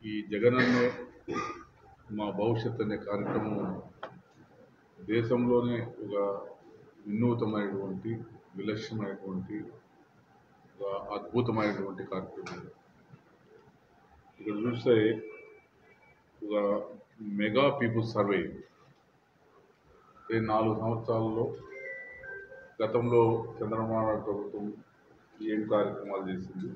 ఈ జగనన్నే మా భవిష్యత్ అనే కార్యక్రమం దేశంలోనే ఒక వినూతమైనటువంటి విలక్షణమైనటువంటి ఒక అద్భుతమైనటువంటి కార్యక్రమం ఇక్కడ చూస్తే ఒక మెగా పీపుల్ సర్వే ఈ నాలుగు సంవత్సరాల్లో గతంలో చంద్రబాబు నాయుడు ప్రభుత్వం ఏం కార్యక్రమాలు చేసింది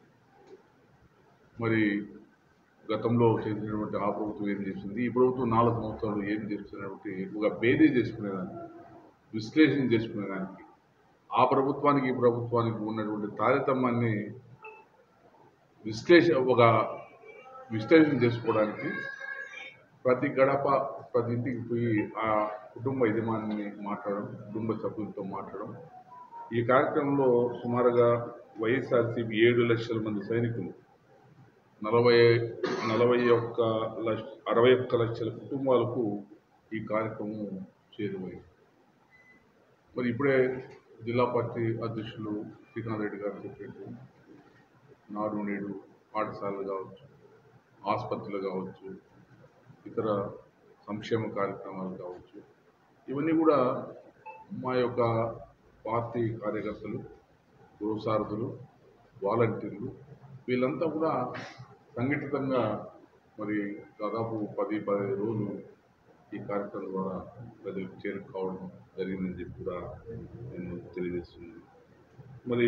మరి గతంలో చేసినటువంటి ఆ ప్రభుత్వం ఏం చేసింది ఈ ప్రభుత్వం నాలుగు సంవత్సరాలు ఏం చేస్తున్నటువంటి ఒక బేరీ చేసుకునేదానికి విశ్లేషణ చేసుకునేదానికి ఆ ప్రభుత్వానికి ఈ ప్రభుత్వానికి ఉన్నటువంటి తారతమ్యాన్ని విశ్లేష ఒక విశ్లేషణ చేసుకోవడానికి ప్రతి గడప ప్రతి ఇంటికి పోయి ఆ కుటుంబ యజమానిని మాట్లాడడం కుటుంబ సభ్యులతో మాట్లాడడం ఈ కార్యక్రమంలో సుమారుగా వైఎస్ఆర్సీపీ ఏడు లక్షల మంది సైనికులు నలభై నలభై ఒక్క లక్ష అరవై ఒక్క లక్షల కుటుంబాలకు ఈ కార్యక్రమం చేరువైంది మరి ఇప్పుడే జిల్లా పార్టీ అధ్యక్షులు శ్రీకాంత్ రెడ్డి గారు చెప్పినట్టు నాడు నేడు పాఠశాలలు కావచ్చు ఆసుపత్రులు కావచ్చు ఇతర సంక్షేమ కార్యక్రమాలు కావచ్చు ఇవన్నీ కూడా మా యొక్క పార్టీ కార్యకర్తలు గృహసారథులు వాలంటీర్లు వీళ్ళంతా కూడా సంఘటితంగా మరి దాదాపు పది పదిహేను రోజులు ఈ కార్యక్రమం ద్వారా ప్రజలకు చేరుకోవడం జరిగిందని చెప్పి కూడా నేను తెలియజేస్తున్నాను మరి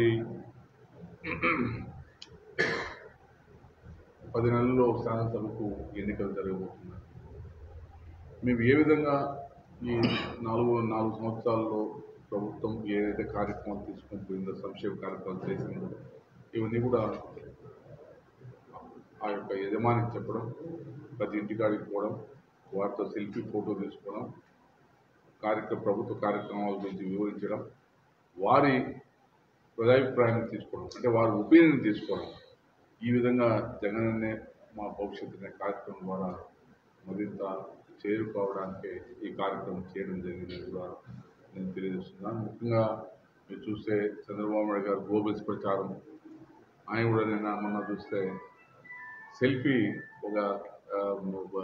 పది నెలల్లో శాసనసభకు ఎన్నికలు జరగబోతున్నాయి మేము ఏ విధంగా ఈ నాలుగు నాలుగు సంవత్సరాల్లో ప్రభుత్వం ఏదైతే కార్యక్రమాలు తీసుకొని పోయిందో సంక్షేమ కార్యక్రమాలు చేసిందో ఇవన్నీ కూడా ఆ యొక్క యజమానికి చెప్పడం ప్రతి ఇంటికాడికి పోవడం వారితో సెల్ఫీ ఫోటో తీసుకోవడం కార్యక్రమ ప్రభుత్వ కార్యక్రమాల గురించి వివరించడం వారి ప్రజాభిప్రాయాన్ని తీసుకోవడం అంటే వారి ఒపీనియన్ తీసుకోవడం ఈ విధంగా జగనన్నే మా భవిష్యత్తు అనే కార్యక్రమం ద్వారా మరింత చేరుకోవడానికి ఈ కార్యక్రమం చేయడం జరిగిందని కూడా నేను తెలియజేస్తున్నాను ముఖ్యంగా మీరు చూస్తే చంద్రబాబు నాయుడు గారు గ్లోబల్స్ ప్రచారం ఆయన కూడా నిన్న మొన్న చూస్తే సెల్ఫీ ఒక ఆ, ఒక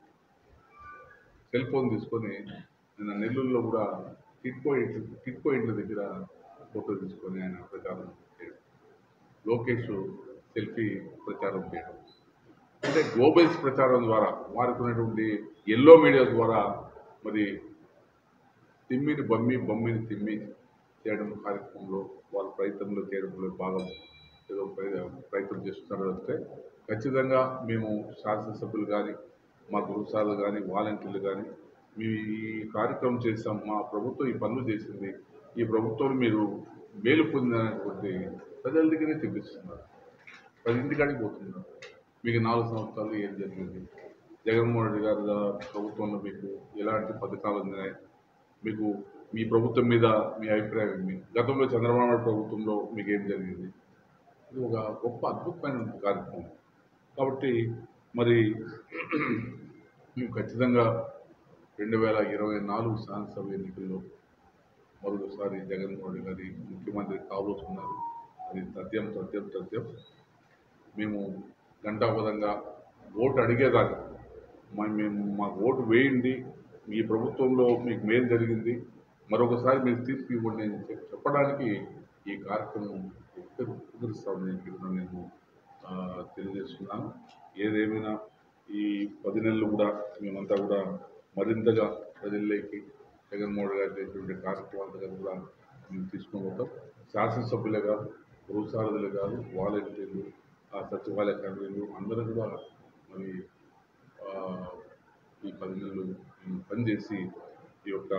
సెల్ ఫోన్ తీసుకొని నిన్న నెల్లూరులో కూడా టిట్కో ఇంటి టిట్కో ఇంట్ల దగ్గర ఫోటో తీసుకొని ఆయన ప్రచారం చేయడం లోకేష్ సెల్ఫీ ప్రచారం చేయడం అంటే గ్లోబల్స్ ప్రచారం ద్వారా వారికి ఉన్నటువంటి ఎల్లో మీడియా ద్వారా మరి తిమ్మిని బమ్మి బొమ్మిని తిమ్మి చేయడం కార్యక్రమంలో వాళ్ళ ప్రయత్నంలో చేయడంలో భాగం ఏదో ప్రయ- ప్రయత్నం చేస్తున్నారు అంటే ఖచ్చితంగా మేము శాసనసభ్యులు కానీ మా గృహసాలు కానీ వాలంటీర్లు కానీ మేము ఈ కార్యక్రమం చేసాం మా ప్రభుత్వం ఈ పనులు చేసింది ఈ ప్రభుత్వం మీరు మేలు పొందినటువంటి ప్రజల దగ్గరే చూపిస్తున్నారు పది ఇంటికాడికి పోతున్నారు మీకు నాలుగు సంవత్సరాలు ఏం జరిగింది జగన్మోహన్ రెడ్డి గారి ప్రభుత్వంలో మీకు ఎలాంటి పథకాలు ఉన్నాయి మీకు మీ ప్రభుత్వం మీద మీ అభిప్రాయం ఏమి గతంలో చంద్రబాబు నాయుడు ప్రభుత్వంలో మీకు ఏం జరిగింది ఇది ఒక గొప్ప అద్భుతమైన కార్యక్రమం కాబట్టి మరి మేము ఖచ్చితంగా రెండు వేల ఇరవై నాలుగు శాసనసభ ఎన్నికల్లో మరొకసారి జగన్మోహన్ రెడ్డి గారి ముఖ్యమంత్రి కాబోతున్నారు అది తథ్యం తథ్యం తథ్యం మేము గంటాపదంగా ఓటు అడిగేదాకా మా మేము మాకు ఓటు వేయండి మీ ప్రభుత్వంలో మీకు మేలు జరిగింది మరొకసారి మీరు తీర్పు ఇవ్వండి అని చెప్పి చెప్పడానికి ఈ కార్యక్రమం కుదురుస్తామని చెప్పి కూడా నేను ఆ, తెలియజేస్తున్నాను ఏదేమైనా ఈ పది నెలలు కూడా మేమంతా కూడా మరింతగా ప్రజల్లోకి జగన్మోహన్ గారు చేసినటువంటి కార్యక్రమాల దగ్గర కూడా మేము తీసుకొని పోతాం శాసనసభ్యులే కాదు గృహసారథులే కాదు వాలంటీర్లు ఆ సచివాలయ కర్మీలు అందరూ కూడా మరి ఆ, ఈ పది నెలలు మేము పనిచేసి ఈ యొక్క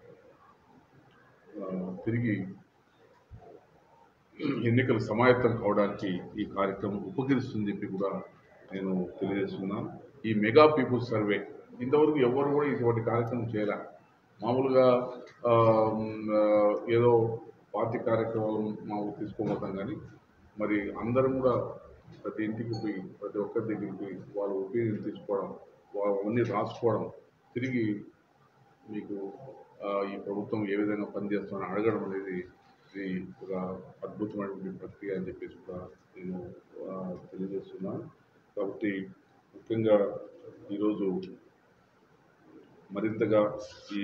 ఆ, తిరిగి ఎన్నికలు సమాయత్తం కావడానికి ఈ కార్యక్రమం ఉపకరిస్తుందని చెప్పి కూడా నేను తెలియజేస్తున్నాను ఈ మెగా పీపుల్ సర్వే ఇంతవరకు ఎవరు కూడా ఇటువంటి కార్యక్రమం చేయలే మామూలుగా ఆ, మ్, ఆ, ఏదో పార్టీ కార్యక్రమాలు మామూలు తీసుకోబోతాం కానీ మరి అందరం కూడా ప్రతి ఇంటికి పోయి ప్రతి ఒక్కరి దగ్గరికి పోయి వాళ్ళ ఒపీనియన్ తీసుకోవడం వాళ్ళ అవన్నీ రాసుకోవడం తిరిగి మీకు ఆ, ఈ ప్రభుత్వం ఏ విధంగా పనిచేస్తుందని అడగడం అనేది ఇది ఒక అద్భుతమైనటువంటి ప్రక్రియ అని చెప్పేసి కూడా నేను ఆ, తెలియజేస్తున్నాను కాబట్టి ముఖ్యంగా ఈరోజు మరింతగా ఈ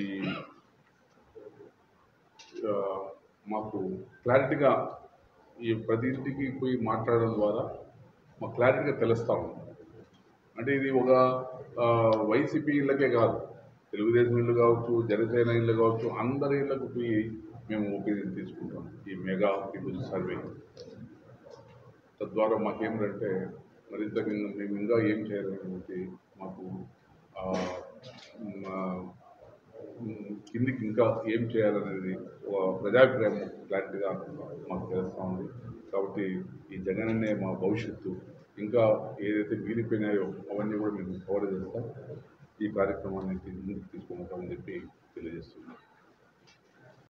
ఆ, మాకు క్లారిటీగా ఈ ప్రతి ఇంటికి పోయి మాట్లాడడం ద్వారా మాకు క్లారిటీగా తెలుస్తా ఉంది అంటే ఇది ఒక ఆ, వైసీపీ ఇళ్ళకే కాదు తెలుగుదేశం ఇల్లు కావచ్చు జనసేన ఇల్లు కావచ్చు అందరి ఇళ్ళకు పోయి మేము ఒపీనియన్ తీసుకుంటాం ఈ మెగా పీపుల్స్ సర్వే తద్వారా మాకేంటంటే మరింత ఇంకా మేము ఇంకా ఏం చేయాలనేది మాకు ఆ, మా, ఉమ్, కిందికి ఇంకా ఏం చేయాలనేది ఒక ప్రజాభిప్రాయం క్లారిటీగా మాకు తెలుస్తూ ఉంది కాబట్టి ఈ జగన్ అనే మా భవిష్యత్తు ఇంకా ఏదైతే మిగిలిపోయినాయో అవన్నీ కూడా మేము కవర్ చేస్తాం ఈ కార్యక్రమాన్ని ముందుకు తీసుకుంటామని చెప్పి తెలియజేస్తున్నాం